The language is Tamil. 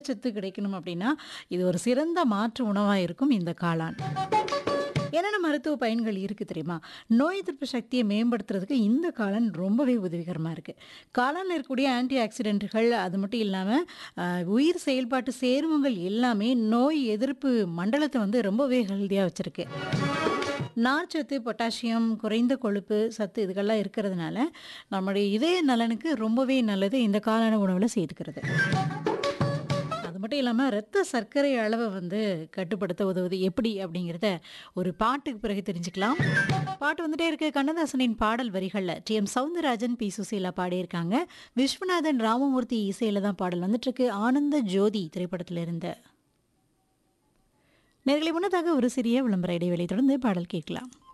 புரதச்சத்து கிடைக்கணும் அப்படின்னா, இது ஒரு சிறந்த மாற்று உணவா இருக்கும் இந்த காளான். என்னென்ன மருத்துவ பயன்கள் இருக்கு தெரியுமா? நோய் எதிர்ப்பு சக்திய மேம்படுத்துறதுக்கு இந்த காளான் ரொம்பவே உதவிகரமா இருக்கு. காளான்ல இருக்கக்கூடிய ஆன்டி ஆக்ஸிடென்ட்கள் அது மட்டும் இல்லாம, அ உயிர் செயல்பாட்டு சேர்மங்கள் எல்லாமே நோய் எதிர்ப்பு மண்டலத்த வந்து ரொம்பவே ஹெல்தியா வச்சிருக்கு. நார்ச்சத்து, பொட்டாசியம், குறைந்த கொழுப்பு சத்து இதுகள்லாம் இருக்கிறதுனால, நம்முடைய இதய நலனுக்கு ரொம்பவே நல்லது இந்த காளான உணவுல சேர்த்துக்கிறது. அது மட்டும் இல்லாம இரத்த சர்க்கரை அளவ வந்து கட்டுப்படுத்த உதவுது. எப்படி அப்படிங்கிறத ஒரு பாட்டுக்கு பிறகு தெரிஞ்சுக்கலாம். பாட்டு வந்துட்டே இருக்கு. கண்ணதாசனின் பாடல் வரிகள்ல டி.எம். சௌந்தரராஜன், பி. சுசீலா பாடியிருக்காங்க. விஸ்வநாதன் ராமமூர்த்தி இசையில தான் பாடல் வந்துட்டுருக்கு. ஆனந்த ஜோதி திரைப்படத்துல இருந்து. நேயர்களே முன்னதாக ஒரு சிறிய விளம்பர இடைவேளை தொடர்ந்து பாடல் கேட்கலாம்.